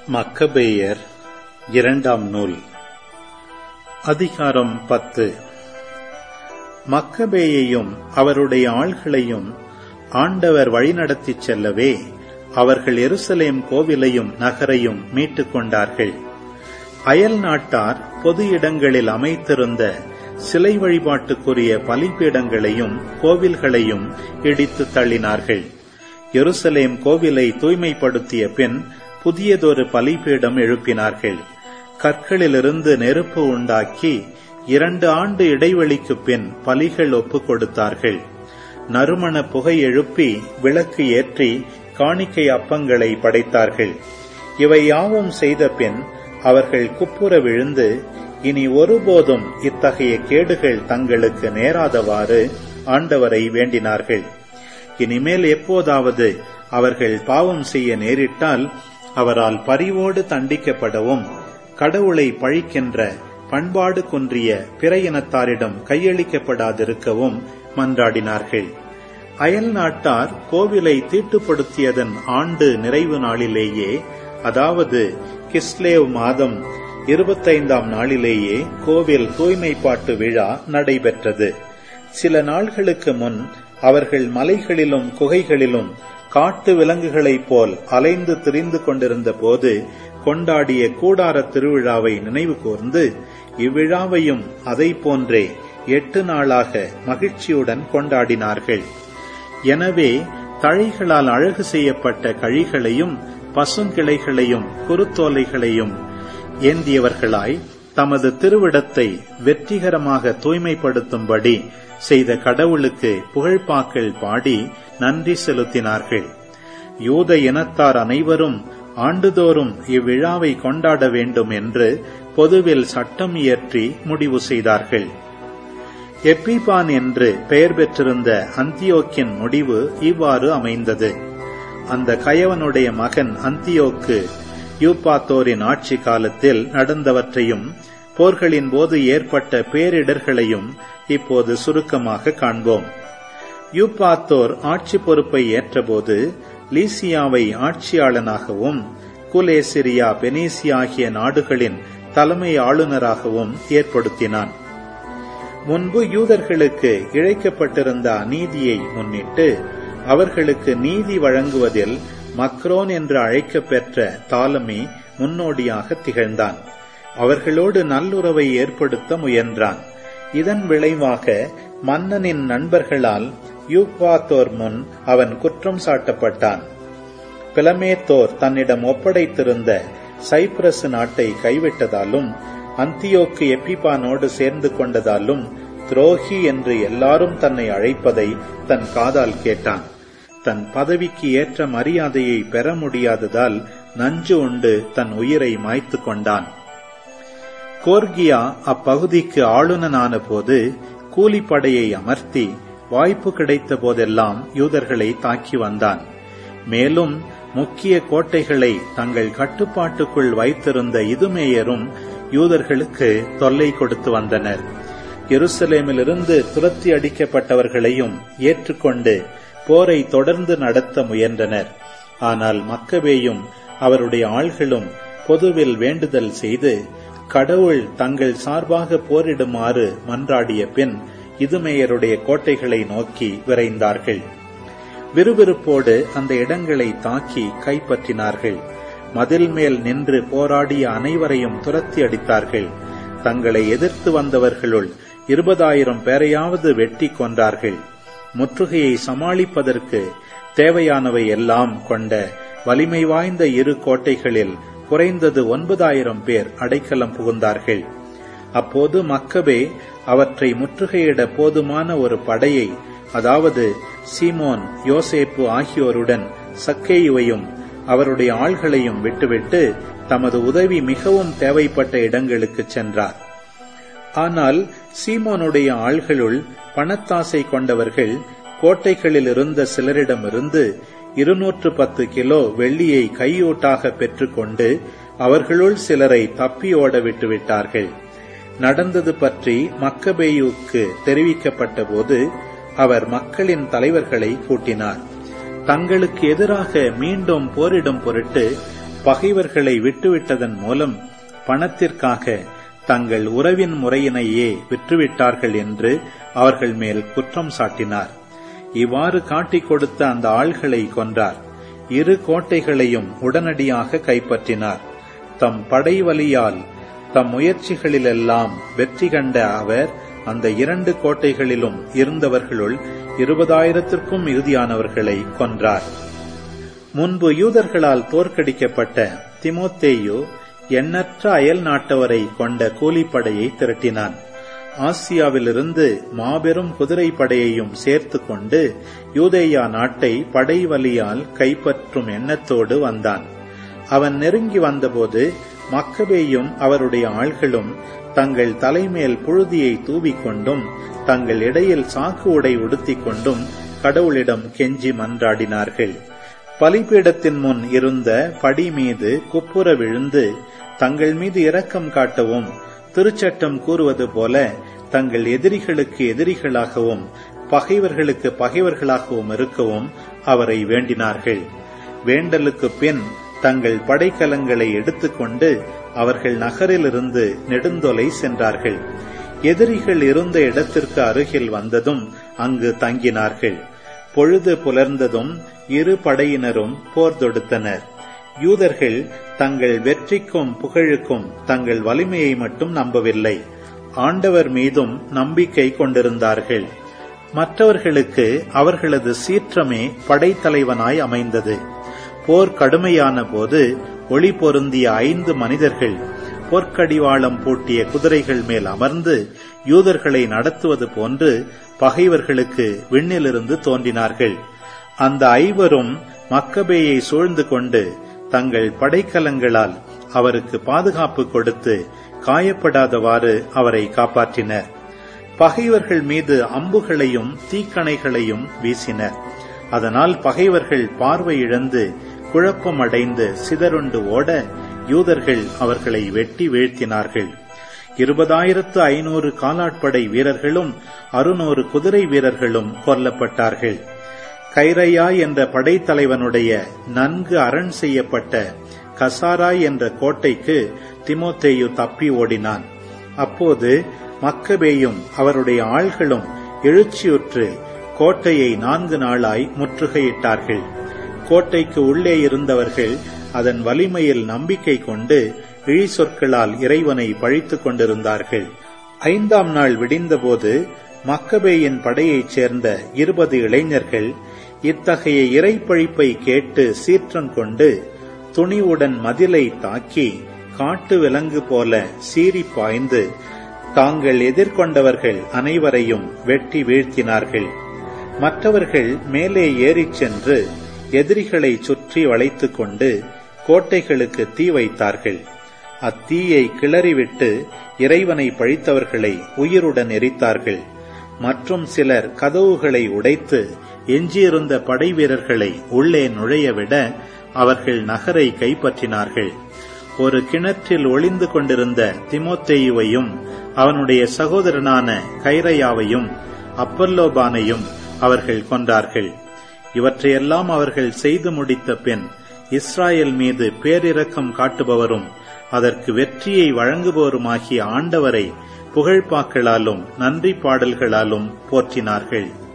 மக்கபேயர் இரண்டாம் நூல் அதிகாரம் பத்து மக்கபேயையும் அவருடைய ஆள்களையும் ஆண்டவர் வழிநடத்திச் செல்லவே அவர்கள் எருசலேம் கோவிலையும் நகரையும் மீட்டுக் கொண்டார்கள் அயல் நாட்டார் பொது இடங்களில் அமைத்திருந்த சிலை வழிபாட்டுக்குரிய பலிபீடங்களையும் கோவில்களையும் இடித்து தள்ளினார்கள் எருசலேம் கோவிலை தூய்மைப்படுத்திய பின் புதியதொரு பலிபீடம் எழுப்பினார்கள் கற்களிலிருந்து நெருப்பு உண்டாக்கி இரண்டு ஆண்டு இடைவெளிக்கு பின் பலிகள் ஒப்புக் கொடுத்தார்கள் நறுமண புகை எழுப்பி விளக்கு ஏற்றி காணிக்கை அப்பங்களை படைத்தார்கள் இவை யாவும் செய்த பின் அவர்கள் குப்புற விழுந்து இனி ஒருபோதும் இத்தகைய கேடுகள் தங்களுக்கு நேராதவாறு ஆண்டவரை வேண்டினார்கள் இனிமேல் எப்போதாவது அவர்கள் பாவம் செய்ய நேரிட்டால் அவரால் பரிவோடு தண்டிக்கப்படவும் கடவுளை பழிக்கின்ற பண்பாடு குன்றிய பிற இனத்தாரிடம் கையளிக்கப்படாதிருக்கவும் மன்றாடினார்கள் அயல் நாட்டார் கோவிலை தீட்டுப்படுத்தியதன் ஆண்டு நிறைவு நாளிலேயே அதாவது கிஸ்லேவ் மாதம் இருபத்தைந்தாம் நாளிலேயே கோவில் தூய்மைப்பாட்டு விழா நடைபெற்றது சில நாள்களுக்கு முன் அவர்கள் மலைகளிலும் குகைகளிலும் காட்டு விலங்குகளைப் போல் அலைந்து திரிந்து கொண்டிருந்த போது கொண்டாடிய கூடார திருவிழாவை நினைவு கூர்ந்து இவ்விழாவையும் அதை போன்றே எட்டு நாளாக மகிழ்ச்சியுடன் கொண்டாடினார்கள் எனவே தழைகளால் அழகு செய்யப்பட்ட கழிகளையும் பசுங்கிளைகளையும் குருத்தோலைகளையும் ஏந்தியவர்களாய் தமது திருவிடத்தை வெற்றிகரமாக தூய்மைப்படுத்தும்படி செய்த கடவுளுக்கு புகழ்பாக்கள் பாடி நன்றி செலுத்தினார்கள் யூத இனத்தார் அனைவரும் ஆண்டுதோறும் இவ்விழாவை கொண்டாட வேண்டும் என்று பொதுவில் சட்டம் இயற்றி முடிவு செய்தார்கள் எப்பிபான் என்று பெயர் பெற்றிருந்த அந்தியோக்கின் முடிவு இவ்வாறு அமைந்தது அந்த கயவனுடைய மகன் அந்தியோக்கு யூபாத்தோரின் ஆட்சி காலத்தில் நடந்தவற்றையும் போர்களின் போது ஏற்பட்ட பேரிடர்களையும் இப்போது சுருக்கமாக காண்போம் யூபாத்தோர் ஆட்சி பொறுப்பை ஏற்றபோது லீசியாவை ஆட்சியாளனாகவும் குலேசிரியா பெனீசி ஆகிய நாடுகளின் தலைமை ஆளுநராகவும் ஏற்படுத்தினான் முன்பு யூதர்களுக்கு இழைக்கப்பட்டிருந்த அநீதியை முன்னிட்டு அவர்களுக்கு நீதி வழங்குவதில் மக்ரோன் என்று அழைக்கப்பெற்ற தாலமி முன்னோடியாக திகழ்ந்தான் அவர்களோடு நல்லுறவை ஏற்படுத்த முயன்றான் இதன் விளைவாக மன்னனின் நண்பர்களால் யூக்வாத்தோர் முன் அவன் குற்றம் சாட்டப்பட்டான் பிளமேத்தோர் தன்னிடம் ஒப்படைத்திருந்த சைப்ரஸ் நாட்டை கைவிட்டதாலும் அந்தியோக்கு எப்பிபானோடு சேர்ந்து கொண்டதாலும் துரோகி என்று எல்லாரும் தன்னை அழைப்பதை தன் காதால் கேட்டான் தன் பதவிக்கு ஏற்ற மரியாதையை பெற முடியாததால் நஞ்சு உண்டு தன் உயிரை மாய்த்து கொண்டான் கோர்கியா அப்பகுதிக்கு ஆளுநனான போது கூலிப்படையை அமர்த்தி வாய்ப்பு கிடைத்த போதெல்லாம் யூதர்களை தாக்கி வந்தான் மேலும் முக்கிய கோட்டைகளை தங்கள் கட்டுப்பாட்டுக்குள் வைத்திருந்த இதுமேயரும் யூதர்களுக்கு தொல்லை கொடுத்து வந்தனர் எருசலேமிலிருந்து துரத்தி அடிக்கப்பட்டவர்களையும் ஏற்றுக்கொண்டு போரை தொடர்ந்து நடத்த முயன்றனர் ஆனால் மக்கவேயும் அவருடைய ஆள்களும் பொதுவில் வேண்டுதல் செய்து கடவுள் தங்கள் சார்பாக போரிடுமாறு மன்றாடிய பின் இதுமேயருடைய கோட்டைகளை நோக்கி விரைந்தார்கள் விறுவிறுப்போடு அந்த இடங்களை தாக்கி கைப்பற்றினார்கள் மதில் மேல் நின்று போராடிய அனைவரையும் துரத்தி அடித்தார்கள் தங்களை எதிர்த்து வந்தவர்களுள் இருபதாயிரம் பேரையாவது வெட்டி கொன்றார்கள் முற்றுகையை சமாளிப்பதற்கு தேவையானவை எல்லாம் கொண்ட வலிமை வாய்ந்த இரு கோட்டைகளில் குறைந்தது ஒன்பதாயிரம் பேர் அடைக்கலம் புகுந்தார்கள் அப்போது மக்கபே அவற்றை முற்றுகையிட போதுமான ஒரு படையை அதாவது சீமோன் யோசேப்பு ஆகியோருடன் சக்கேயுவையும் அவருடைய ஆள்களையும் விட்டுவிட்டு தமது உதவி மிகவும் தேவைப்பட்ட இடங்களுக்கு சென்றார் ஆனால் சீமோனுடைய ஆள்களுள் பணத்தாசை கொண்டவர்கள் கோட்டைகளில் இருந்த சிலரிடமிருந்து இருநூற்று பத்து கிலோ வெள்ளியை கையூட்டாக பெற்றுக்கொண்டு அவர்களுள் சிலரை தப்பி ஓட விட்டுவிட்டார்கள் நடந்தது பற்றி மக்கபேயுக்கு தெரிவிக்கப்பட்ட போது அவர் மக்களின் தலைவர்களை கூட்டினார் தங்களுக்கு எதிராக மீண்டும் போரிடும் பொருட்டு பகைவர்களை விட்டுவிட்டதன் மூலம் பணத்திற்காக தங்கள் உறவின் முறையினையே விற்றுவிட்டார்கள் என்று அவர்கள் மேல் குற்றம் சாட்டினார் இவ்வாறு காட்டிக் கொடுத்த அந்த ஆள்களை கொன்றார் இரு கோட்டைகளையும் உடனடியாக கைப்பற்றினார் தம் படைவலியால் தம் முயற்சிகளிலெல்லாம் வெற்றி கண்ட அவர் அந்த இரண்டு கோட்டைகளிலும் இருந்தவர்களுள் இருபதாயிரத்திற்கும் மிகுதியானவர்களை கொன்றார் முன்பு யூதர்களால் தோற்கடிக்கப்பட்ட திமோத்தேயு எண்ணற்ற அயல் நாட்டவரை கொண்ட கூலிப்படையை திரட்டினான் ஆசியாவிலிருந்து மாபெரும் குதிரை படையையும் சேர்த்து கொண்டு யூதேயா நாட்டை படைவலியால் கைப்பற்றும் எண்ணத்தோடு வந்தான் அவன் நெருங்கி வந்தபோது மக்கபேயும் அவருடைய ஆள்களும் தங்கள் தலைமேல் புழுதியை தூவிக்கொண்டும் தங்கள் இடையில் சாக்கு உடை உடுத்திக் கொண்டும் கடவுளிடம் கெஞ்சி மன்றாடினார்கள் பலிபீடத்தின் முன் இருந்த படி மீது குப்புற விழுந்து தங்கள் மீது இரக்கம் காட்டவும் திருச்சட்டம் கூறுவது போல தங்கள் எதிரிகளுக்கு எதிரிகளாகவும் பகைவர்களுக்கு பகைவர்களாகவும் இருக்கவும் அவரை வேண்டினார்கள் வேண்டலுக்கு பின் தங்கள் படைக்கலங்களை எடுத்துக்கொண்டு அவர்கள் நகரிலிருந்து நெடுந்தொலை சென்றார்கள் எதிரிகள் இருந்த இடத்திற்கு அருகில் வந்ததும் அங்கு தங்கினார்கள் பொழுது புலர்ந்ததும் இரு படையினரும் போர் தொடுத்தனர் யூதர்கள் தங்கள் வெற்றிக்கும் புகழுக்கும் தங்கள் வலிமையை மட்டும் நம்பவில்லை ஆண்டவர் மீதும் நம்பிக்கை கொண்டிருந்தார்கள் மற்றவர்களுக்கு அவர்களது சீற்றமே படைத்தலைவனாய் அமைந்தது போர் கடுமையான போது ஒளி பொருந்திய ஐந்து மனிதர்கள் பொற்கடிவாளம் பூட்டிய குதிரைகள் மேல் அமர்ந்து யூதர்களை நடத்துவது போன்று பகைவர்களுக்கு விண்ணிலிருந்து தோன்றினார்கள் அந்த ஐவரும் மக்கபேயை சூழ்ந்து கொண்டு தங்கள் படைக்கலங்களால் அவருக்கு பாதுகாப்பு கொடுத்து காயப்படாதவாறு அவரை காப்பாற்றினர் பகைவர்கள் மீது அம்புகளையும் தீக்கணைகளையும் வீசினர் அதனால் பகைவர்கள் பார்வை இழந்து குழப்பமடைந்து சிதறுண்டு ஓட யூதர்கள் அவர்களை வெட்டி வீழ்த்தினார்கள் இருபதாயிரத்து ஐநூறு காலாட்படை வீரர்களும் அறுநூறு குதிரை வீரர்களும் கொல்லப்பட்டார்கள் கைரையா என்ற படைத்தலைவனுடைய நன்கு அரண் செய்யப்பட்ட கசாரா என்ற கோட்டைக்கு திமோத்தேயு தப்பி ஓடினான் அப்போது மக்கபேயும் அவருடைய ஆள்களும் எழுச்சியுற்று கோட்டையை நான்கு நாளாய் முற்றுகையிட்டார்கள் கோட்டைக்கு உள்ளே இருந்தவர்கள் அதன் வலிமையில் நம்பிக்கை கொண்டு இழி சொற்களால் இறைவனை பழித்துக் கொண்டிருந்தார்கள் ஐந்தாம் நாள் விடிந்தபோது மக்கபேயின் படையைச் சேர்ந்த இருபது இளைஞர்கள் இத்தகைய இறைப்பழிப்பை கேட்டு சீற்றம் கொண்டு துணிவுடன் மதிலை தாக்கி காட்டு விலங்கு போல சீறி பாய்ந்து தாங்கள் எதிர்கொண்டவர்கள் அனைவரையும் வெட்டி வீழ்த்தினார்கள் மற்றவர்கள் மேலே ஏறிச் சென்று எதிரிகளை சுற்றி வளைத்துக் கொண்டு கோட்டைகளுக்கு தீ வைத்தார்கள் அத்தீயை கிளறிவிட்டு இறைவனை பழித்தவர்களை உயிருடன் எரித்தார்கள் மற்றும் சிலர் கதவுகளை உடைத்து எஞ்சியிருந்த படை வீரர்களை உள்ளே நுழையவிட அவர்கள் நகரை கைப்பற்றினார்கள் ஒரு கிணற்றில் ஒளிந்து கொண்டிருந்த திமோத்தேயுவையும் அவனுடைய சகோதரனான கைரையாவையும் அப்பல்லோபானையும் அவர்கள் கொன்றார்கள் இவற்றையெல்லாம் அவர்கள் செய்து முடித்த பின் இஸ்ராயல் மீது பேரிரக்கம் காட்டுபவரும் அதற்கு வெற்றியை வழங்குபவருமாகிய ஆண்டவரை புகழ்பாக்களாலும் நன்றி பாடல்களாலும் போற்றினார்கள்